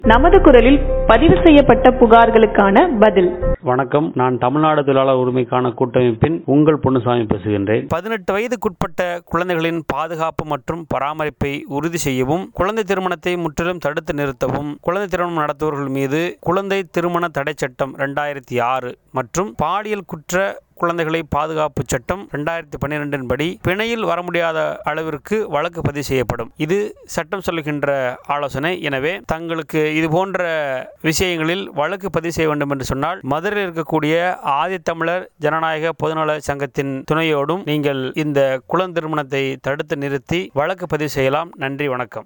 நமது குரலில் பதிவு செய்யப்பட்ட புகார்களுக்கான பதில் வணக்கம் நான் தமிழ்நாடு தொழிலாளர் உரிமைக்கான கூட்டமைப்பின் உங்கள் பொன்னுசாமி பேசுகின்றேன் பதினெட்டு வயதுக்குட்பட்ட குழந்தைகளின் பாதுகாப்பு மற்றும் பராமரிப்பை உறுதி செய்யவும் குழந்தை திருமணத்தை முற்றிலும் தடுத்து நிறுத்தவும் குழந்தை திருமணம் நடத்துபவர்கள் மீது குழந்தை திருமண தடை சட்டம் ரெண்டாயிரத்தி ஆறு மற்றும் பாலியல் குற்ற குழந்தைகளை பாதுகாப்பு சட்டம் ரெண்டாயிரத்தி பன்னிரெண்டின் படி பிணையில் வர முடியாத அளவிற்கு வழக்கு பதிவு செய்யப்படும் இது சட்டம் சொல்லுகின்ற ஆலோசனை எனவே தங்களுக்கு இது போன்ற விஷயங்களில் வழக்கு பதிவு செய்ய வேண்டும் என்று சொன்னால் மதுரையில் இருக்கக்கூடிய ஆதித்தமிழர் ஜனநாயக பொதுநல சங்கத்தின் துணையோடும் நீங்கள் இந்த குழந்தை திருமணத்தை தடுத்து நிறுத்தி வழக்கு பதிவு செய்யலாம் நன்றி வணக்கம்